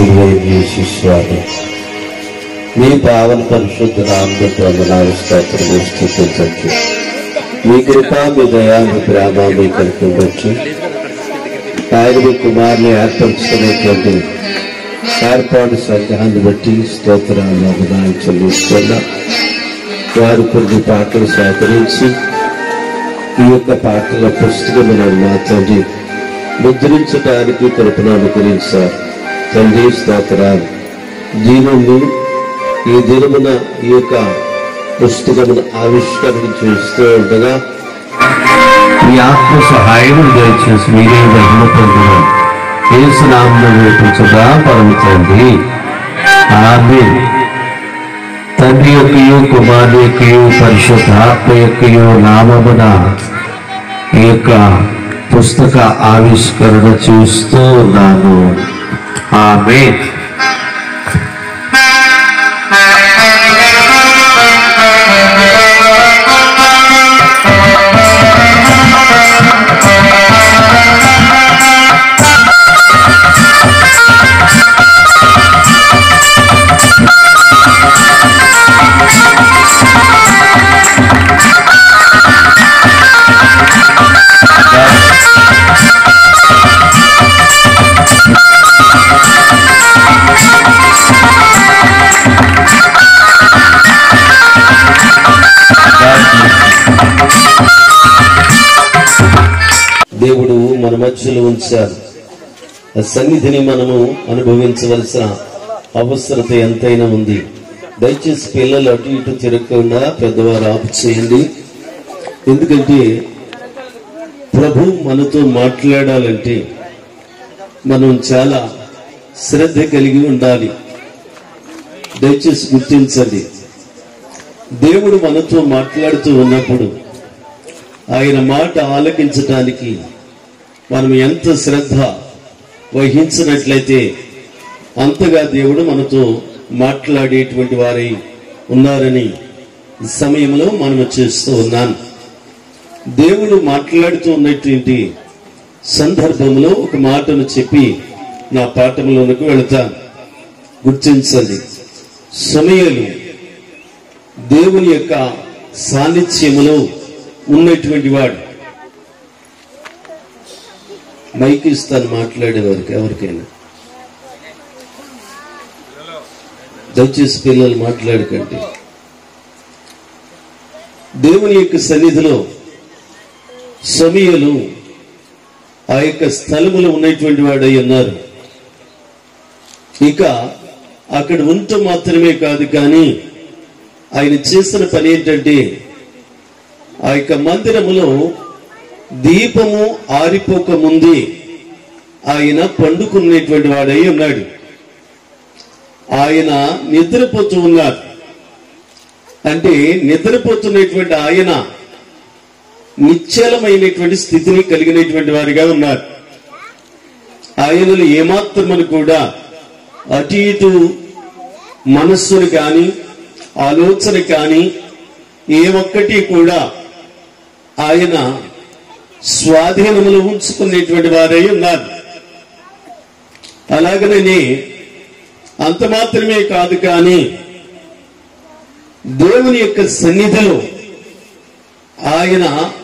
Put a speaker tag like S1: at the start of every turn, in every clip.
S1: निर्वैर्य शिष्यादि మీ పావన పరిశుద్ధ నామకు వందనాలు స్తోత్రము స్థుతించచ్చు మీ కృప మీ దయా మీ ప్రేమ మీ కల్పించవచ్చు ఆయన మీ కుమారుని ఏర్పరచుకునేటువంటి ఏర్పాటు సంఘాన్ని బట్టి స్తోత్రాలు వందనాలు చెల్లిస్తున్నా వారు కొన్ని పాటలు సేకరించి ఈ యొక్క పాటల పుస్తకములను నా తండ్రి ముద్రించడానికి కృపను అనుగ్రహించారు తండ్రి స్తోత్రాలు దీనుని ఈ దినమున ఈ యొక్క పుస్తకమును ఆవిష్కరణ చేస్తూ ఉండగా మీ ఆత్మ సహాయం దయచేసి మీరే మహిమ పొందడం ఏసునామను వేపించగా పరమ తండ్రి ఆమె తండ్రి యొక్కయు కుమారుని యొక్కయు పరిశుద్ధాత్మ యొక్కయు నామమున ఈ యొక్క పుస్తక ఆవిష్కరణ చేస్తూ ఉన్నాను ఆమె దేవుడు మన మధ్యలో ఉంచారు ఆ సన్నిధిని మనము అనుభవించవలసిన అవసరత ఎంతైనా ఉంది దయచేసి పిల్లలు అటు ఇటు తిరగకుండా పెద్దవారు ఆపు చేయండి ఎందుకంటే ప్రభు మనతో మాట్లాడాలంటే మనం చాలా శ్రద్ధ కలిగి ఉండాలి దయచేసి గుర్తించండి దేవుడు మనతో మాట్లాడుతూ ఉన్నప్పుడు ఆయన మాట ఆలకించటానికి మనం ఎంత శ్రద్ధ వహించినట్లయితే అంతగా దేవుడు మనతో మాట్లాడేటువంటి వారై ఉన్నారని ఈ సమయంలో మనం చేస్తూ ఉన్నాను దేవుడు మాట్లాడుతూ ఉన్నటువంటి సందర్భంలో ఒక మాటను చెప్పి నా పాఠంలోనికి వెళతాను గుర్తించండి సమయలు దేవుని యొక్క సాన్నిధ్యములో ఉన్నటువంటి వాడు మైక్ ఇస్తాను మాట్లాడేవారికి ఎవరికైనా దయచేసి పిల్లలు మాట్లాడకండి దేవుని యొక్క సన్నిధిలో సమయలు ఆ యొక్క స్థలములో ఉన్నటువంటి వాడై ఉన్నారు ఇక అక్కడ ఉంటూ మాత్రమే కాదు కానీ ఆయన చేసిన పని ఏంటంటే ఆ యొక్క మందిరములో దీపము ఆరిపోక ముందే ఆయన పండుకునేటువంటి వాడై ఉన్నాడు ఆయన నిద్రపోతూ ఉన్నారు అంటే నిద్రపోతున్నటువంటి ఆయన నిశ్చలమైనటువంటి స్థితిని కలిగినటువంటి వారిగా ఉన్నారు ఆయనలు ఏమాత్రమని కూడా అటు ఇటు మనస్సును కానీ ఆలోచన కానీ ఏ ఒక్కటి కూడా ఆయన స్వాధీనములు ఉంచుకునేటువంటి వారై ఉన్నారు అలాగనే అంత మాత్రమే కాదు కానీ దేవుని యొక్క సన్నిధిలో ఆయన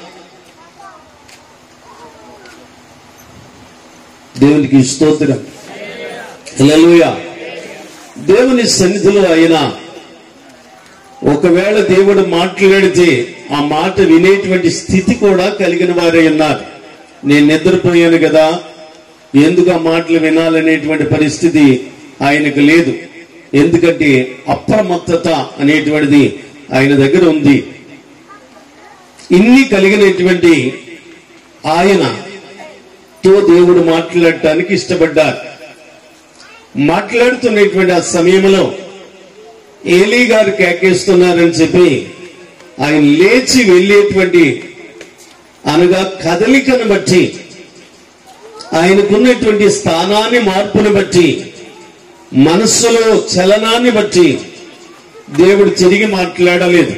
S1: దేవునికి స్తోత్రం హల్లెలూయా దేవుని సన్నిధిలో ఆయన ఒకవేళ దేవుడు మాట్లాడితే ఆ మాట వినేటువంటి స్థితి కూడా కలిగిన వారే ఉన్నారు నేను నిద్రపోయాను కదా ఎందుకు ఆ మాటలు వినాలనేటువంటి పరిస్థితి ఆయనకు లేదు ఎందుకంటే అప్రమత్తత అనేటువంటిది ఆయన దగ్గర ఉంది ఇన్ని కలిగినటువంటి ఆయన తో దేవుడు మాట్లాడటానికి ఇష్టపడ్డారు మాట్లాడుతున్నటువంటి ఆ సమయంలో ఏలీ గారు కేకేస్తున్నారని చెప్పి ఆయన లేచి వెళ్ళేటువంటి అనగా కదలికను బట్టి ఆయనకున్నటువంటి స్థానాన్ని మార్పును బట్టి మనస్సులో చలనాన్ని బట్టి దేవుడు తిరిగి మాట్లాడలేదు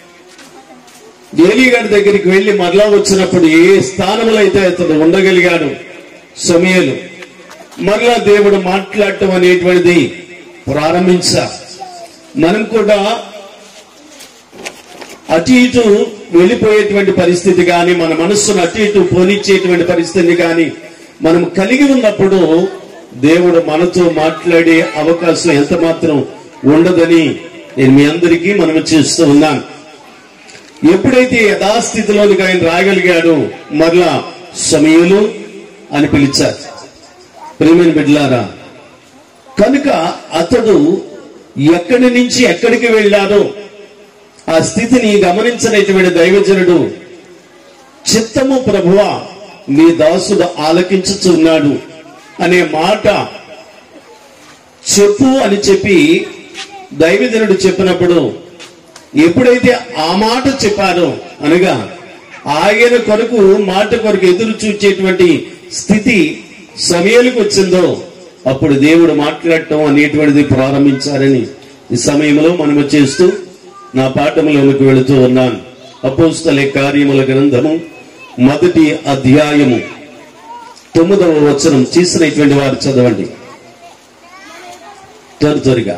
S1: ఏలీ గారి దగ్గరికి వెళ్లి మరలా వచ్చినప్పుడు ఏ స్థానంలో అయితే అతను ఉండగలిగాడు సమయలు మరలా దేవుడు మాట్లాడటం అనేటువంటిది ప్రారంభించా మనం కూడా అటు ఇటు వెళ్ళిపోయేటువంటి పరిస్థితి కానీ మన మనస్సును అటు ఇటు పోనిచ్చేటువంటి పరిస్థితి కానీ మనం కలిగి ఉన్నప్పుడు దేవుడు మనతో మాట్లాడే అవకాశం ఎంత మాత్రం ఉండదని నేను మీ అందరికీ మనం చేస్తూ ఉన్నాను ఎప్పుడైతే యథాస్థితిలోనికి ఆయన రాగలిగాడు మరలా సమయంలో అని పిలిచారు ప్రేమైన బిడ్లారా కనుక అతడు ఎక్కడి నుంచి ఎక్కడికి వెళ్ళాడో ఆ స్థితిని గమనించనటువంటి దైవజనుడు చిత్తము ప్రభువ నీ దాసుడు ఆలకించుచున్నాడు అనే మాట చెప్పు అని చెప్పి దైవజనుడు చెప్పినప్పుడు ఎప్పుడైతే ఆ మాట చెప్పారో అనగా ఆయన కొరకు మాట కొరకు ఎదురు చూచేటువంటి స్థితి సమయానికి వచ్చిందో అప్పుడు దేవుడు మాట్లాడటం అనేటువంటిది ప్రారంభించారని ఈ సమయంలో మనము చేస్తూ నా పాఠములోనికి వెళుతూ ఉన్నాను అపోస్తలే కార్యముల గ్రంథము మొదటి అధ్యాయము తొమ్మిదవ వచనం చేసినటువంటి వారు చదవండి త్వర త్వరగా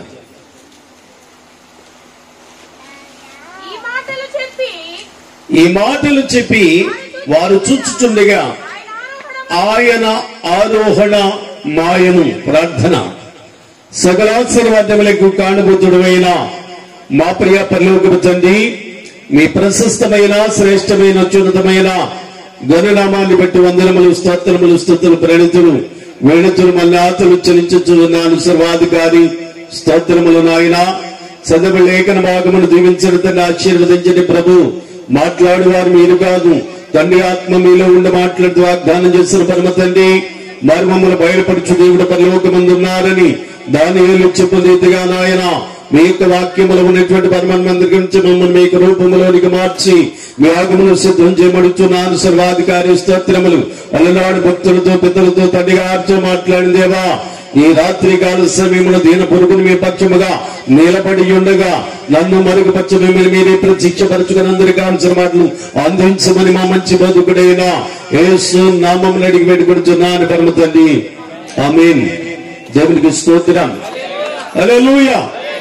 S2: ఈ మాటలు చెప్పి
S1: ఈ మాటలు చెప్పి వారు చూచుచుండగా
S2: ఆయన ఆరోహణ
S1: ఆయన ఆరోహణ మాయము ప్రార్థన సకలాశీర్వాదములకు కాణభూతుడమైన మా ప్రియ పరలోకపు తండ్రి మీ ప్రశస్తమైన శ్రేష్టమైన అత్యున్నతమైన గణనామాన్ని బట్టి వందనములు స్తోత్రములు స్థుతులు ప్రణితులు వేణుతులు మల్లాతులు చలించుచున్నాను సర్వాధికారి స్తోత్రములు నాయన చదవ లేఖన భాగమును దీవించడం తండ్రి ఆశీర్వదించండి ప్రభు మాట్లాడువారు మీరు కాదు తండ్రి ఆత్మ మీలో ఉండి మాట్లాడుతూ వాగ్దానం చేసిన పరమ తండ్రి మర్మములు బయలుపరచు దేవుడు పరలోకమందున్నారని దాని ఏళ్ళు చెప్పు రీతిగా నాయన మీ యొక్క వాక్యములు ఉన్నటువంటి పరమాత్మందరి గురించి మమ్మల్ని మీకు రూపములోనికి మార్చి మీ ఆగమును సిద్ధం చేయబడుతున్నాను సర్వాధికారి స్తోత్రములు అలనాడు భక్తులతో పితలతో తండ్రిగా ఆర్చో మాట్లాడిన దేవా ఈ రాత్రి కాల సమయంలో దీన పొరుగును మీ పక్షముగా నిలబడి ఉండగా నన్ను మరుగుపరచు మిమ్మల్ని మీరే ప్రత్యక్షపరచుకుని అందరి కావాల్సిన మాటలు అందించమని మా మంచి బతుకుడైనా యేసు నామములు అడిగి పెట్టుకుంటున్నాను పరమ తండ్రి ఆమేన్ దేవునికి స్తోత్రం హల్లెలూయా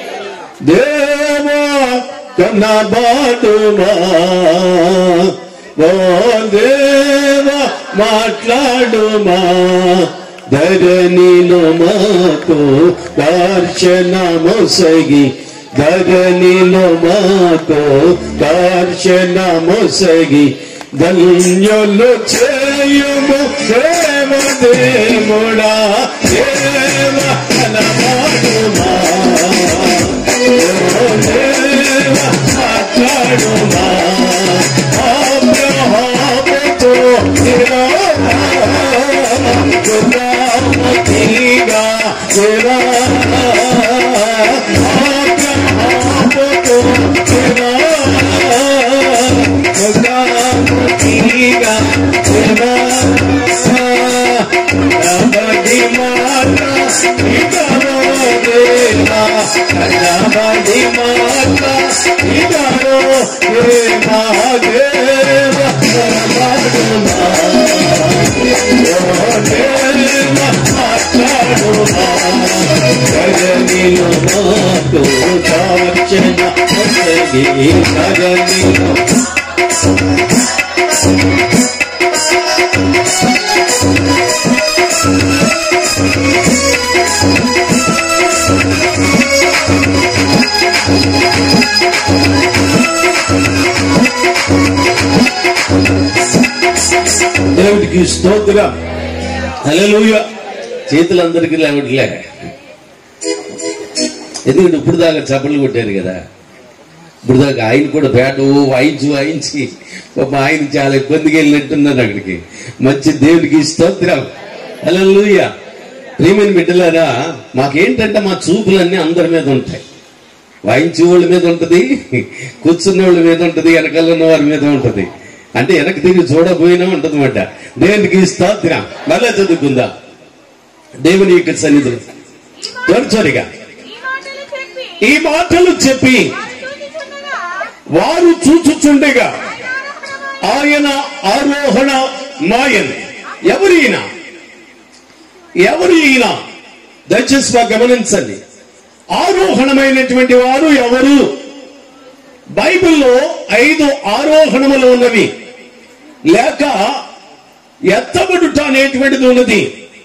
S1: దేవా కన్నబాటుమా ఓ దేవా మాట్లాడుమా ధరణిలో మాకు దర్శన మొసగి ధరణిలో మాకు దర్శన మొసగి ధన్యులు చేయుము దేవ దేవుడా దేవ కనబాటుమా Thank దేవుడికి స్తోత్రం హల్లెలూయా చేతులందరికీ లేవట్లే ఎందుకంటే ఇప్పుడు దాకా చప్పట్లు కొట్టారు కదా ఇప్పుడు దాకా ఆయన కూడా పేట ఓ వాయించి వాయించి పాపం ఆయన చాలా ఇబ్బందికి వెళ్ళినట్టున్నారు అక్కడికి మంచి దేవుడికి స్తోత్రం హల్లెలూయా ప్రియమైన బిడ్డలారా మాకేంటంటే మా చూపులన్నీ అందరి మీద ఉంటాయి వాయించే వాళ్ళ మీద ఉంటది కూర్చున్న వాళ్ళ మీద ఉంటది వెనకాల ఉన్న వారి మీద ఉంటది అంటే వెనక తిరిగి చూడబోయినా ఉంటది మాట దేవునికి స్తోత్రం మళ్ళా చదువుకుందా దేవుని యొక్క సన్నిధులు త్వరచరిగా
S2: ఈ మాటలు చెప్పి
S1: ఈ మాటలు చెప్పి
S2: చూచుచుండగా
S1: వారు చూచుచుండగా
S2: ఆయన ఆరోహణమై
S1: ఆయన ఆరోహణ మాయన్ ఎవరైనా ఎవరు ఈయన దయచేసి బాగా గమనించండి ఆరోహణమైనటువంటి వారు ఎవరు బైబిల్లో ఐదు ఆరోహణములు ఉన్నవి లేక ఎత్తబడుట అనేటువంటిది ఉన్నది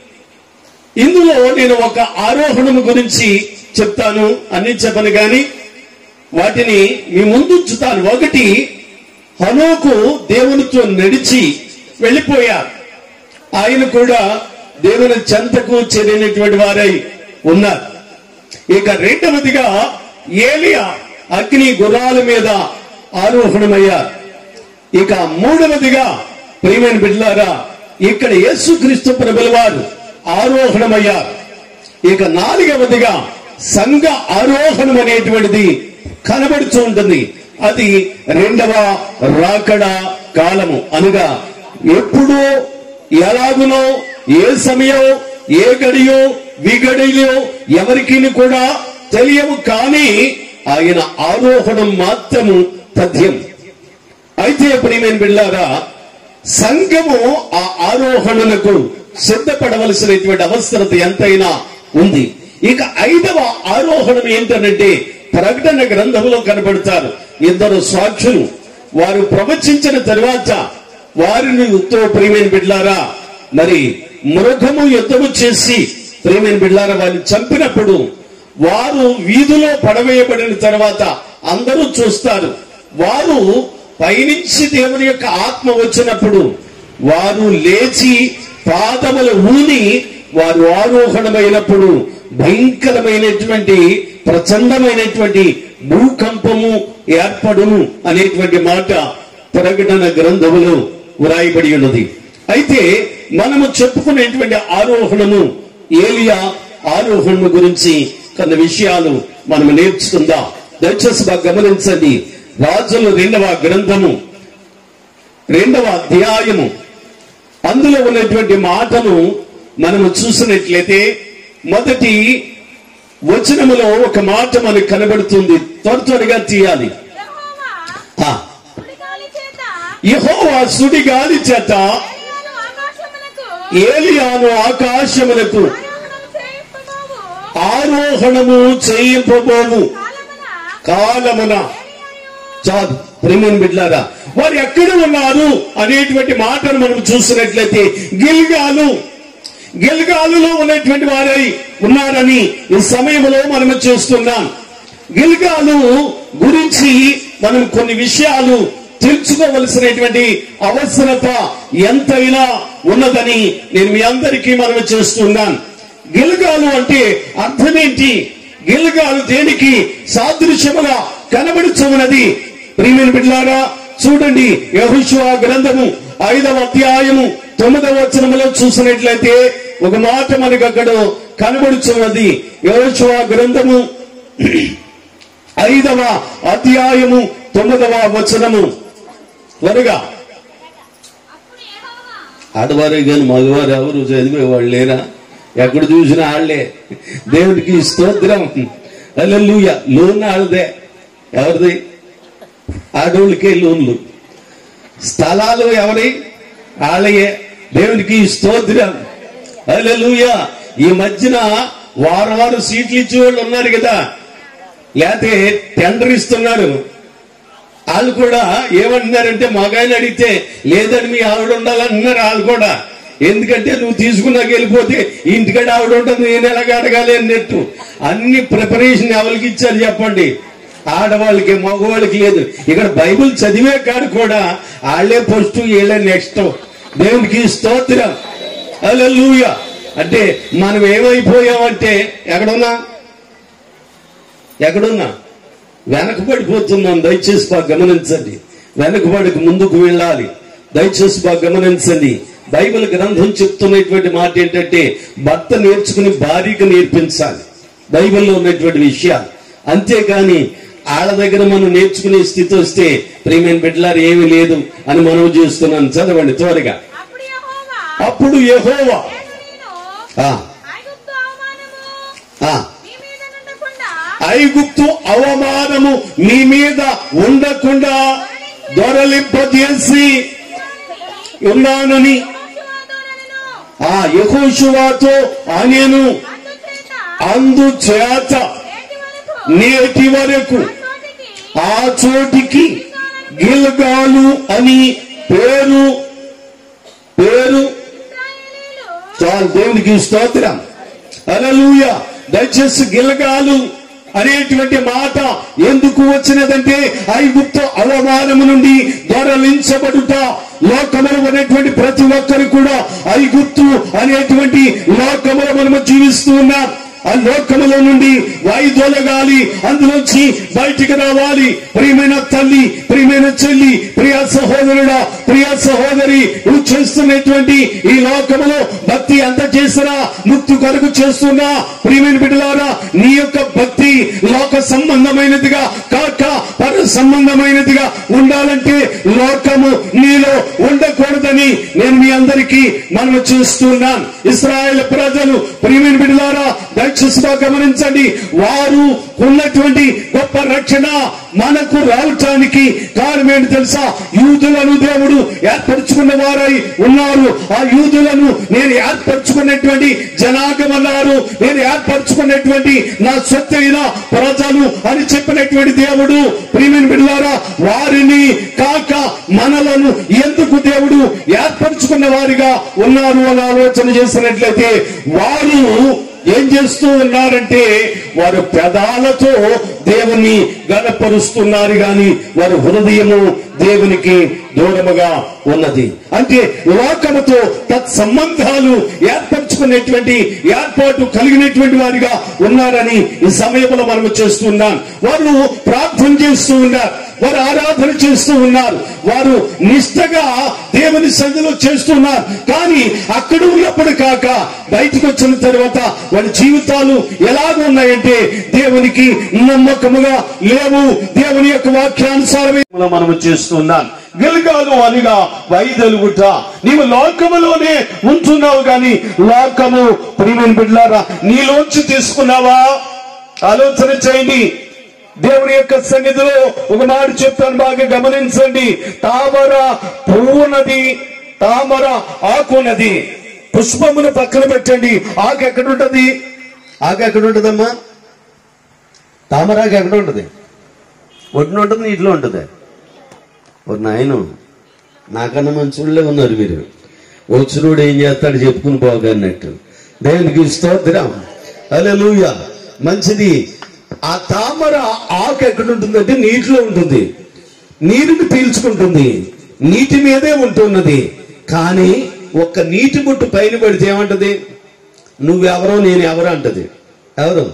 S1: ఇందులో నేను ఒక ఆరోహణము గురించి చెప్తాను అన్ని చెప్పను గాని వాటిని మీ ముందు ఉంచుతాను ఒకటి హనోకు దేవునితో నడిచి వెళ్ళిపోయారు ఆయన కూడా దేవుని చెంతకు చేరినటువంటి వారై ఉన్నారు ఇక రెండవదిగా ఏలియా అగ్ని గుర్రాల మీద ఆరోహణమయ్యారు ఇక మూడవదిగా ప్రియమైన బిడ్డలారా ఇక్కడ యేసుక్రీస్తు ప్రభుల వారు ఆరోహణమయ్యారు ఇక నాలుగవదిగా సంఘ ఆరోహణం అనేటువంటిది కనబడుతూ ఉంటుంది అది రెండవ రాకడ కాలము అనగా ఎప్పుడో ఎలాగునో ఏ సమయం ఏ గడియో విగడియో ఎవరికి కూడా తెలియవు కానీ ఆయన ఆరోహణం మాత్రము తథ్యం అయితే ప్రియమైన బిళ్ళారా సంఘము ఆ ఆరోహణలకు సిద్ధపడవలసినటువంటి అవసరత ఎంతైనా ఉంది ఇక ఐదవ ఆరోహణం ఏంటనంటే ప్రకటన గ్రంథంలో కనబడతారు ఇద్దరు సాక్షులు వారు ప్రవచించిన తరువాత వారిని తో ప్రియమైన బిడ్లారా మరి మృగము యుద్ధము చేసి ప్రియమైన బిడ్లారా వారిని చంపినప్పుడు వారు వీధిలో పడవేయబడిన తర్వాత అందరూ చూస్తారు వారు పైనుంచి దేవుని యొక్క ఆత్మ వచ్చినప్పుడు వారు లేచి పాదములు ఊని వారు ఆరోహణమైనప్పుడు భయంకరమైనటువంటి ప్రచండమైనటువంటి భూకంపము ఏర్పడును అనేటువంటి మాట ప్రకటన గ్రంథములో వ్రాయబడి ఉన్నది అయితే మనము చెప్పుకునేటువంటి ఆరోహణము ఏలియా ఆరోహణము గురించి కొన్ని విషయాలు మనం నేర్చుకుందాం దయచేసి బాగా గమనించండి రాజుల రెండవ గ్రంథము రెండవ అధ్యాయము అందులో ఉన్నటువంటి మాటను మనము చూసినట్లయితే మొదటి వచనములో ఒక మాట మనకు కనబడుతుంది త్వర త్వరగా తీయాలి
S2: యెహోవా
S1: ఆ,
S2: సుడిగాలి చేత
S1: యెహోవా సుడిగాలి చేత
S2: ఏలియాను ఆకాశమునకు
S1: ఏలియాను ఆకాశములకు
S2: ఆరోహణము చేయింపబోవు
S1: ఆరోహణము చేయింపబోము
S2: కాలమున
S1: కాలమున
S2: ఏలియాయు
S1: చాలు ప్రేమని బిడ్లారా వారు ఎక్కడ ఉన్నారు అనేటువంటి మాటను మనం చూసినట్లయితే గిల్గాలు గిల్గాలులో ఉన్నటువంటి వారై ఉన్నారని ఈ సమయంలో మనం చేస్తున్నాం గిల్గాలు గురించి మనం కొన్ని విషయాలు తెలుసుకోవలసినటువంటి అవసరత ఎంతైనా ఉన్నదని నేను మీ అందరికీ మనం చేస్తున్నాను గిల్గాలు అంటే అర్థమేంటి గిల్గాలు దేనికి సాదృశ్యముగా కనబడుచున్నది ప్రియమైన బిడ్లారా చూడండి యహోషువ గ్రంథము ఐదవ అధ్యాయము తొమ్మిదవ వచనములో చూసినట్లయితే ఒక మాట మనకు అక్కడ కనబడుచున్నది యహోషువ గ్రంథము ఐదవ అధ్యాయము తొమ్మిదవ వచనము త్వరగా
S2: అప్పుడు యెహోవా
S1: ఆడవారే కానీ మగవారు ఎవరు చదివేవాళ్ళు లేరా ఎక్కడ చూసినా ఆళ్లే దేవుడికి స్తోత్రం అల్లెలుయ లోన్ ఆళ్ళదే ఎవరిది ఆడోళ్ళకే లోన్లు స్థలాలు ఎవరి ఆళ్ళయే దేవునికి స్తోత్రం అల్లెలుయ ఈ మధ్యన వారం వారం సీట్లు ఇచ్చే వాళ్ళు ఉన్నారు కదా లేకపోతే టెండర్ ఇస్తున్నారు వాళ్ళు కూడా ఏమంటున్నారంటే మగాయని అడిగితే లేదని మీ ఆవిడ ఉండాలన్నారు వాళ్ళు కూడా ఎందుకంటే నువ్వు తీసుకున్నాక వెళ్ళిపోతే ఇంటికాడ ఆవిడ ఉంటుంది నేను ఎలాగ అడగాలి అన్నట్టు అన్ని ప్రిపరేషన్ ఎవరికి ఇచ్చారు చెప్పండి ఆడవాళ్ళకి మగవాళ్ళకి లేదు ఇక్కడ బైబిల్ చదివే కాడు కూడా వాళ్ళే ఫస్ట్ వీళ్ళే నెక్స్ట్ దేవునికి స్తోత్రం అలెలుయ అంటే మనం ఏమైపోయామంటే ఎక్కడున్నా ఎక్కడున్నా వెనకబడిపోతున్నాం దయచేసి బాగా గమనించండి వెనకబడికి ముందుకు వెళ్ళాలి దయచేసి బాగా గమనించండి బైబిల్ గ్రంథం చెప్తున్నటువంటి మాట ఏంటంటే భర్త నేర్చుకుని భార్యకు నేర్పించాలి బైబిల్లో ఉన్నటువంటి విషయాలు అంతేకాని ఆళ్ళ దగ్గర మనం నేర్చుకునే స్థితి వస్తే ప్రేమైన బిడ్డలారు ఏమీ లేదు అని మనం చేస్తున్నాను చదవండి త్వరగా
S2: అప్పుడు యెహోవా
S1: అప్పుడు యెహోవా
S2: నేను
S1: ఆ,
S2: ఐగుప్తు అవమానము
S1: ఆ,
S2: మీ మీద నుండకుండా
S1: ఐగుప్తు అవమానము మీ మీద ఉండకుండా దొరలింపజేసి ఉన్నానని
S2: యెహోషువ దూరలను
S1: ఆ యహోశువాతో అనేను
S2: అందుచేత
S1: అందుచేత
S2: నేటి వరకు
S1: నేటి వరకు
S2: ఆ చోటికి
S1: ఆ చోటికి గిల్గాలు అని పేరు పేరు
S2: ఇశ్రాయేలీయులు
S1: చాలు దేవునికి స్తోత్రం అలలుయ దయచేసి గిలగాలు అనేటువంటి మాట ఎందుకు వచ్చినదంటే ఐగుప్తు అవమానము నుండి దొరలించబడుట లోకములు అనేటువంటి ప్రతి ఒక్కరు కూడా ఐగుప్తు అనేటువంటి లోకములు మనము జీవిస్తూ ఉన్నాం ఆ లోకములో నుండి వాయుదొలగాలి అందులోంచి బయటికి రావాలి ప్రియమైన తల్లి ప్రియమైన చెల్లి ప్రియ సహోదరుడా ప్రియ సహోదరి నువ్వు చేస్తున్నటువంటి ఈ లోకములో భక్తి అంత చేసినా ముక్తి కొరకు చేస్తున్నా ప్రియమైన బిడ్డలారా నీ యొక్క భక్తి లోక సంబంధమైనదిగా కాక పర సంబంధమైనదిగా ఉండాలంటే లోకము నీలో ఉండకూడదని నేను మీ అందరికీ మనము చేస్తున్నాను ఇస్రాయేల్ ప్రజలు ప్రియమైన బిడ్డలారా దయచేసిగా గమనించండి వారు ఉన్నటువంటి గొప్ప రక్షణ మనకు రావటానికి కారణం ఏంటి తెలుసా యూదులను దేవుడు ఏర్పరచుకున్న వారై ఉన్నారు ఆ యూదులను నేను ఏర్పరచుకున్నటువంటి జనాంగం అన్నారు నేను ఏర్పరచుకున్నటువంటి నా సొత్తైన ప్రజలు అని చెప్పినటువంటి దేవుడు ప్రియమైన బిడ్డలారా వారిని కాక మనలను ఎందుకు దేవుడు ఏర్పరచుకున్న వారిగా ఉన్నారు అని ఆలోచన చేసినట్లయితే వారు ఏం చేస్తూ ఉన్నారంటే వారు పెదాలతో దేవుని గనపరుస్తున్నారు గాని వారి హృదయము దేవునికి దూరముగా ఉన్నది అంటే లోకముతో తత్సంబంధాలు ఏర్పరచుకునేటువంటి ఏర్పాటు కలిగినటువంటి వారిగా ఉన్నారని ఈ సమయంలో మనము చేస్తున్నాం వారు ప్రార్థన చేస్తూ ఉన్నారు వారు ఆరాధన చేస్తూ ఉన్నారు వారు నిష్టగా దేవుని సన్నిధిలో చేస్తున్నారు కానీ అక్కడ ఉన్నప్పుడు కాక బయటకు వచ్చిన తర్వాత వాళ్ళ జీవితాలు ఎలాగ ఉన్నాయంటే దేవునికి నమ్మకముగా లేవు దేవుని యొక్క వాక్యానుసారమే మనము చేస్తున్నాం గిల్గాలు అనిగా వైదలుగుట నీవు లోకములోనే ఉంటున్నావు గాని లోకము ప్రియమైన బిడ్లారా నీలోంచి తీసుకున్నావా ఆలోచన చేయండి దేవుని యొక్క సన్నిధిలో ఒక మాట చెప్తాను బాగా గమనించండి తామర పువ్వునది తామర ఆకున్నది పుష్పమును పక్కన పెట్టండి ఆకు ఎక్కడ ఉంటది ఆకు ఎక్కడ ఉంటదమ్మా తామరాకు ఎక్కడ ఉంటది ఒడ్డున ఉంటుంది నీటిలో ఉంటుంది ఒక నాయన నాకన్నా మంచోళ్ళే ఉన్నారు మీరు వచ్చినోడు ఏం చేస్తాడు చెప్పుకుని పోగన్నట్టు దేవునికి స్తోత్రం అలెలుయ మంచిది ఆ తామర ఆకు ఎక్కడ ఉంటుందంటే నీటిలో ఉంటుంది నీరుని పీల్చుకుంటుంది నీటి మీదే ఉంటున్నది కానీ ఒక్క నీటి బుట్టు పైన పడితే ఏమంటది నువ్వెవరో నేను ఎవరో అంటది ఎవరు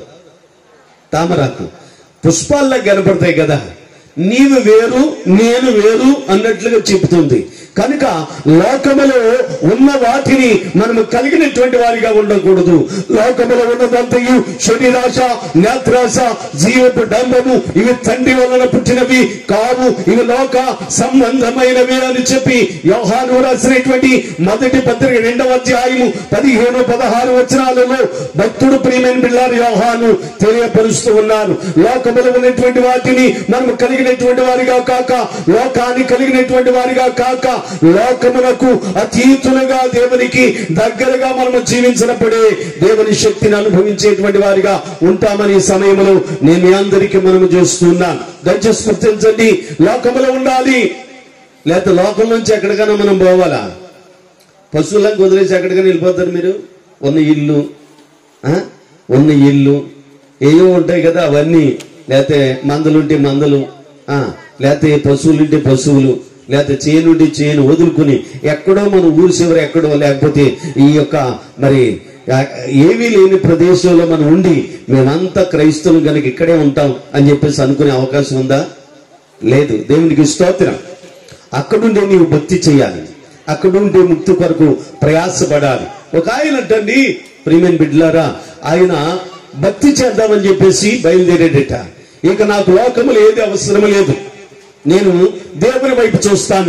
S1: తామరాకు పుష్పాల్లో కనపడతాయి కదా నీవు వేరు నేను వేరు అన్నట్లుగా చెబుతుంది కనుక లోకములో ఉన్న వాటిని మనము కలిగినటువంటి వారిగా ఉండకూడదు లోకములో ఉన్నదంతయు శరీరాశ నేత్రాశ జీవపు డంబము ఇవి తండ్రి వలన పుట్టినవి కావు ఇవి లోక సంబంధమైనవి అని చెప్పి యోహాను రాసినటువంటి మొదటి పత్రిక రెండవ అధ్యాయము పదిహేను పదహారు వచనాలలో భక్తుడు ప్రియమైన బిళ్ళారు యోహాను తెలియపరుస్తూ ఉన్నారు లోకములో ఉన్నటువంటి వాటిని మనం కలిగినటువంటి వారిగా కాక లోకాన్ని కలిగినటువంటి వారిగా కాక లోకమునకు అతీతులుగా దేవునికి దగ్గరగా మనము జీవించినప్పుడే దేవుని శక్తిని అనుభవించేటువంటి వారిగా ఉంటామని ఈ సమయంలో నేను మీ అందరికీ మనము చేస్తున్నాను దయచేసి గుర్తించండి లోకములో ఉండాలి లేకపోతే లోకం నుంచి ఎక్కడికైనా మనం పోవాలా పశువులను వదిలేసి ఎక్కడికైనా వెళ్ళిపోతారు మీరు ఉన్న ఇల్లు ఆ? ఉన్న ఇల్లు ఏవో ఉంటాయి కదా అవన్నీ లేకపోతే మందలుంటే మందలు ఆ, లేకపోతే పశువులుంటే పశువులు లేకపోతే చేనుంటే చేను వదులుకుని ఎక్కడో మన ఊరు చివర ఎక్కడో లేకపోతే ఈ యొక్క మరి ఆ, ఏమీ లేని ప్రదేశంలో మనం ఉండి మేమంతా క్రైస్తవులు కనుక ఇక్కడే ఉంటాం అని చెప్పేసి అనుకునే అవకాశం ఉందా లేదు దేవునికి స్తోత్రం అక్కడుండే నీవు భక్తి చేయాలి అక్కడుండే ముక్తి కొరకు ప్రయాసపడాలి ఒక ఆయన అంటండి ప్రియమైన బిడ్డలారా ఆయన భక్తి చేద్దామని చెప్పేసి బయలుదేరేడట ఇక నాకు లోకములు ఏది అవసరం లేదు నేను దేవుని వైపు చూస్తాను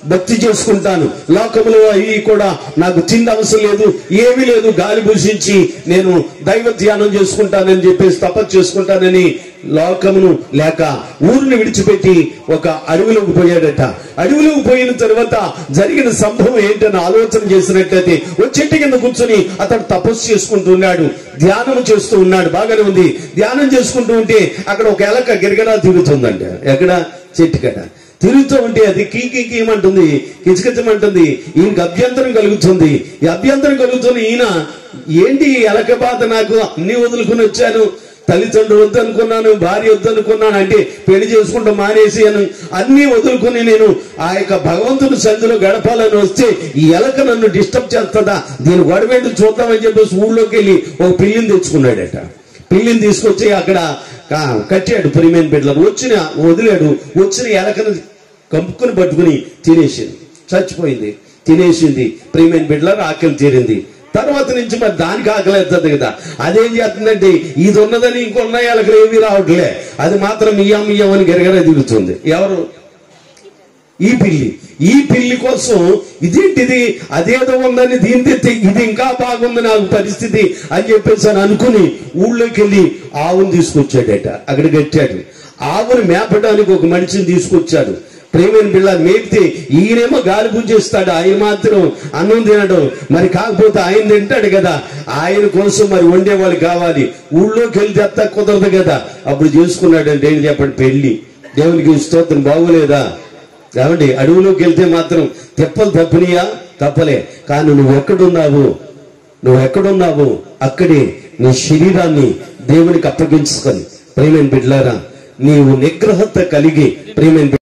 S1: భక్తి చేసుకుంటాను లోకములో అవి కూడా నాకు తిండి అవసరం లేదు ఏమీ లేదు గాలి భూషించి నేను దైవ ధ్యానం చేసుకుంటానని చెప్పేసి తపస్సు చేసుకుంటానని లోకమును లేక ఊరిని విడిచిపెట్టి ఒక అడవిలోకి పోయాడట అడవిలోకి పోయిన తర్వాత జరిగిన సంభవం ఏంటని ఆలోచన చేసినట్లయితే ఓ చెట్టు కింద కూర్చొని అతడు తపస్సు చేసుకుంటూ ఉన్నాడు ధ్యానం చేస్తూ ఉన్నాడు బాగానే ఉంది ధ్యానం చేసుకుంటూ ఉంటే అక్కడ ఒక ఎలక గిరగడా తిరుగుతుందంట ఎక్కడ చెట్టు కట తిరుగుతూ ఉంటే అది కీ కీ కీమంటుంది కిచకిచమంటుంది ఈయనకి అభ్యంతరం కలుగుతుంది ఈ అభ్యంతరం కలుగుతున్న ఈయన ఏంటి ఈ ఎలక బాధ నాకు అన్ని వదులుకుని వచ్చాను తల్లిదండ్రులు వద్దనుకున్నాను భార్య వద్దనుకున్నాను అంటే పెళ్లి చేసుకుంటూ మానేసి అని అన్ని వదులుకుని నేను ఆ యొక్క భగవంతుని సంధిలో గడపాలని వస్తే ఈ ఎలక నన్ను డిస్టర్బ్ చేస్తుందా దీని గొడవేంటి చూద్దామని చెప్పేసి ఊళ్ళోకి వెళ్ళి ఒక పిల్లిని తెచ్చుకున్నాడట పిల్లిని తీసుకొచ్చి అక్కడ కా- కట్టాడు ప్రియమైన బిడ్డలు వచ్చిన వదిలాడు వచ్చిన ఎలకను కంపుకుని పట్టుకుని తినేసింది చచ్చిపోయింది తినేసింది ప్రియమైన బిడ్డల ఆకలి తీరింది తర్వాత నుంచి మరి దానికి ఆకలి అవుతుంది కదా అదేం చేస్తుందంటే ఇది ఉన్నదని ఇంకొన్న ఎలకలు ఏమీ రావట్లే అది మాత్రం ఇయ్యం ఇయ్యం అని గిరగర తిరుగుతుంది ఎవరు ఈ పిల్లి ఈ పిల్లి కోసం ఇదేంటిది అదేదో ఉందని దీని తెత్తి ఇది ఇంకా బాగుంది నాకు పరిస్థితి అని చెప్పేసి అని అనుకుని ఊళ్ళోకి వెళ్ళి ఆవును తీసుకొచ్చాడట అక్కడ కట్టాడు ఆవును మేపడానికి ఒక మనిషిని తీసుకొచ్చాడు ప్రేమైన బిళ్ళ మేపితే ఈయనేమో గాలి పూజేస్తాడు ఆయన మాత్రం అన్నం తినడు మరి కాకపోతే ఆయన తింటాడు కదా ఆయన కోసం మరి వండేవాళ్ళు కావాలి ఊళ్ళోకి వెళ్తే అత్త కుదరదు కదా అప్పుడు చేసుకున్నాడంటే ఏం చెప్పండి పెళ్లి దేవునికి స్తోత్రం బాగోలేదా కాబట్టి అడవులోకి వెళ్తే మాత్రం తెప్పలు తప్పనియా తప్పలే కానీ నువ్వు ఎక్కడున్నావు నువ్వు ఎక్కడున్నావు అక్కడే నీ శరీరాన్ని దేవునికి అప్పగించుకొని ప్రేమైన బిడ్లారా నీవు నిగ్రహత కలిగి ప్రేమైన